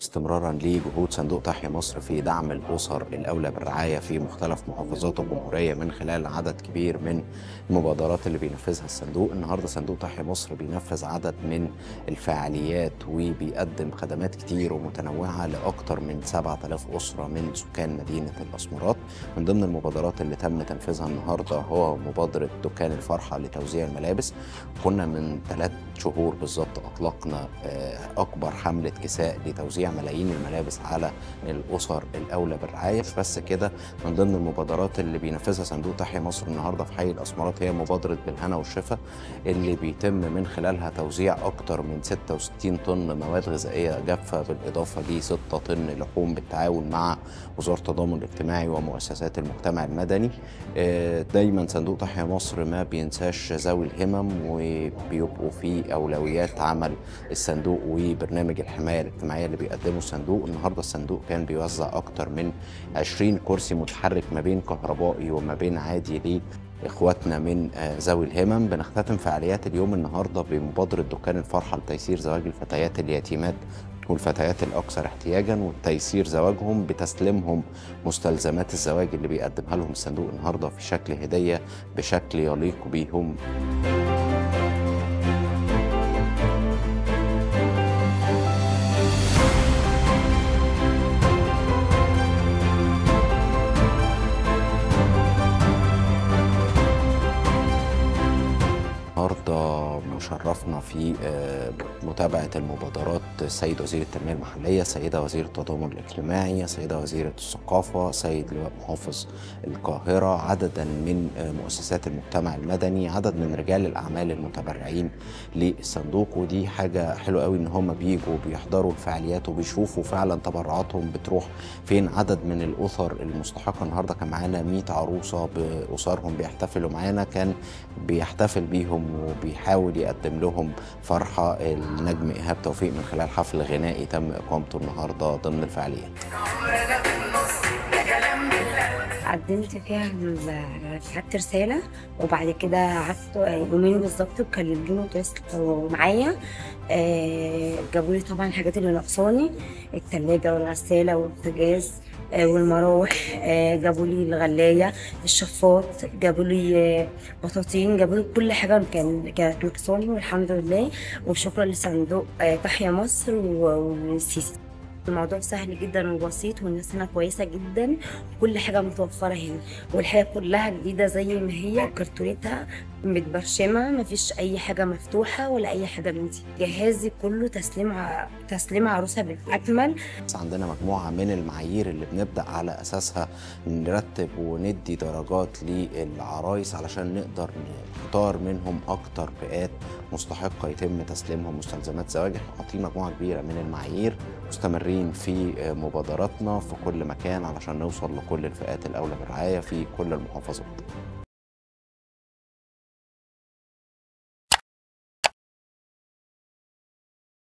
استمرارا لجهود صندوق تحيا مصر في دعم الأسر الأولى بالرعاية في مختلف محافظات الجمهورية من خلال عدد كبير من المبادرات اللي بينفذها الصندوق النهاردة صندوق تحيا مصر بينفذ عدد من الفعاليات وبيقدم خدمات كتير ومتنوعة لأكثر من 7000 أسرة من سكان مدينة الأسمرات من ضمن المبادرات اللي تم تنفيذها النهاردة هو مبادرة دكان الفرحة لتوزيع الملابس كنا من ثلاث شهور بالظبط أطلقنا أكبر حملة كساء لتوزيع ملايين الملابس على الأسر الأولى بالرعاية مش بس كده من ضمن المبادرات اللي بينفذها صندوق تحيا مصر النهاردة في حي الأسمرات هي مبادرة بالهنا والشفا اللي بيتم من خلالها توزيع أكتر من 66 طن مواد غذائية جافة بالإضافة ل 6 طن لحوم بالتعاون مع وزارة التضامن الاجتماعي ومؤسسات المجتمع المدني دايما صندوق تحيا مصر ما بينساش ذوي الهمم وبيبقوا في أولويات عمل الصندوق وبرنامج الحماية الاجتماعية اللي بيقدمه الصندوق النهاردة الصندوق كان بيوزع أكتر من 20 كرسي متحرك ما بين كهربائي وما بين عادي ليه اخواتنا من ذوي الهمم بنختتم فعاليات اليوم النهارده بمبادره دكان الفرحه لتيسير زواج الفتيات اليتيمات والفتيات الاكثر احتياجا وتيسير زواجهم بتسليمهم مستلزمات الزواج اللي بيقدمها لهم الصندوق النهارده في شكل هديه بشكل يليق بيهم النهارده مشرفنا في متابعه المبادرات السيد وزير التنميه المحليه، السيده وزير التضامن الاجتماعي، السيده وزيره الثقافه، سيد لواء محافظ القاهره، عددا من مؤسسات المجتمع المدني، عدد من رجال الاعمال المتبرعين للصندوق ودي حاجه حلوه قوي ان هم بيجوا بيحضروا الفعاليات وبيشوفوا فعلا تبرعاتهم بتروح فين، عدد من الاسر المستحقه النهارده كان معانا 100 عروسه باسرهم بيحتفلوا معانا كان بيحتفل بيهم وبيحاول يقدم لهم فرحة النجم إيهاب توفيق من خلال حفل غنائي تم إقامته النهاردة ضمن الفعاليات قدمت فيها كتبت رسالة وبعد كده قعدت يومين بالظبط وكلموني وتواصلوا معايا جابوا لي طبعا الحاجات اللي ناقصاني التلاجة والغسالة والبوتاجاز والمراوح جابوا لي الغلايه الشفاط جابوا لي بطاطين جابوا لي كل حاجه كان كانت ناقصاني والحمد لله وشكرا لصندوق تحيا مصر والسيسي الموضوع سهل جدا وبسيط والناس هنا كويسه جدا كل حاجه متوفره هنا والحاجه كلها جديده زي ما هي كرتونتها متبرشمه مفيش اي حاجه مفتوحه ولا اي حاجه من دي جهازي كله تسليم ع... تسليم عروسه بالاكمل عندنا مجموعه من المعايير اللي بنبدا على اساسها نرتب وندي درجات للعرايس علشان نقدر نختار منهم اكتر فئات مستحقه يتم تسليمهم مستلزمات زواج احنا حاطين مجموعه كبيره من المعايير مستمرين في مبادراتنا في كل مكان علشان نوصل لكل الفئات الاولى بالرعايه في كل المحافظات